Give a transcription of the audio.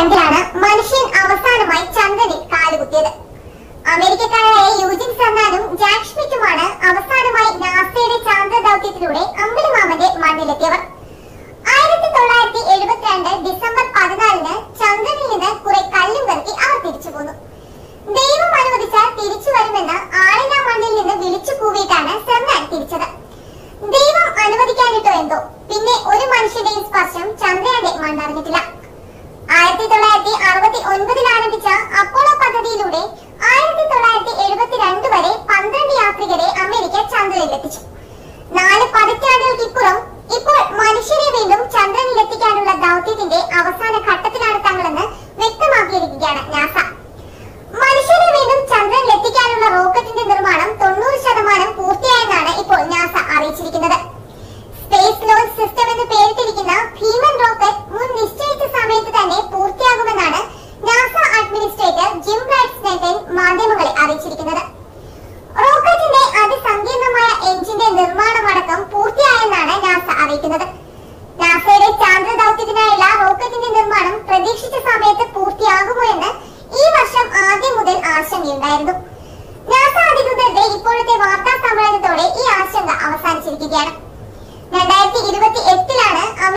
രണ്ടിലാണ് മനുഷ്യൻ അവസാനമായി ചന്ദ്രനിൽ കാലുകുത്തിയത് അമേരിക്കക്കാരായ യൂജിൻ സന്നാനും ജാക്ക് ഷ്മിറ്റുമാണ് അവസാനമായി നാസയുടെ ചാന്ദ്ര ദൗത്യത്തിലൂടെ അമ്പിളിമാമന്റെ മണ്ണിലെത്തിയവർ ആയിരത്തി തൊള്ളായിരത്തി എഴുപത്തിരണ്ട് ഡിസംബർ പതിനാലിന് ചന്ദ്രനിൽ നിന്ന് കുറെ കല്ലും പെറുക്കി അവർ തിരിച്ചു പോന്നു ദൈവം അനുവദിച്ചാൽ തിരിച്ചു വരുമെന്ന് ആളിന മണ്ണിൽ നിന്ന് വിളിച്ചു കൂവിയിട്ടാണ് സന്നാൻ തിരിച്ചത് ദൈവം അനുവദിക്കാനിട്ടോ എന്തോ പിന്നെ ഒരു മനുഷ്യന്റെയും സ്പർശം ചന്ദ്രന്റെ മണ്ണറിഞ്ഞിട്ടില്ല ആയിരത്തി തൊള്ളായിരത്തി അറുപത്തി ഒൻപതിൽ ആരംഭിച്ച അപ്പോളോ പദ്ധതിയിലൂടെ ആയിരത്തി തൊള്ളായിരത്തി എഴുപത്തിരണ്ട് വരെ പന്ത്രണ്ട് യാത്രികരെ അമേരിക്ക ചന്ദ്രനിലെത്തിച്ചു നാല് പതിറ്റാണ്ടുകൾക്കിപ്പുറം ഇപ്പോൾ മനുഷ്യരെ വീണ്ടും ചന്ദ്രനിലെത്തിക്കാനുള്ള ദൗത്യത്തിന്റെ അവസാന ഘട്ടത്തിലാണ് തങ്ങളെന്ന് വ്യക്തമാക്കിയിരിക്കുകയാണ് നാസ മനുഷ്യരെ വീണ്ടും ചന്ദ്രനിലെത്തിക്കാനുള്ള റോക്കറ്റിന്റെ നിർമ്മാണം തൊണ്ണൂറ് ശതമാനം പൂർത്തിയായെന്നാണ് ഇപ്പോൾ നാസ അറിയിച്ചിരിക്കുന്നത് സ്പേസ് ലോഞ്ച് സിസ്റ്റം എന്ന് പേരിട്ടിരിക്കുന്ന ഭീമൻ റോക്കറ്റ് മുൻ നിശ്ചയിച്ച സമയത്ത് തന്നെ പൂർത്തിയാകുമെന്നാണ് NASA administrator Jim Bridenstine മാധ്യമങ്ങളെ അറിയിച്ചിരിക്കുന്നത് റോക്കറ്റിന്റെ അതിസങ്കീർണമായ എഞ്ചിന്റെ നിർമ്മാണമടക്കം പൂർത്തിയായെന്നാണ് നാസ അറിയിക്കുന്നത് നാസയുടെ ചാന്ദ്ര ദൗത്യത്തിനായുള്ള റോക്കറ്റിന്റെ നിർമ്മാണം പ്രതീക്ഷിച്ച സമയത്ത് പൂർത്തിയാകുമോ എന്ന് ഈ വർഷം ആദ്യം മുതൽ ആശങ്കയുണ്ടായിരുന്നു നാസ അധികൃതരുടെ ഇപ്പോഴത്തെ വാർത്താ സമ്മേളനത്തോടെ ഈ ആശങ്ക അവസാനിച്ചിരിക്കുകയാണ് രണ്ടായിരത്തി ഇരുപത്തി എട്ടിലാണ്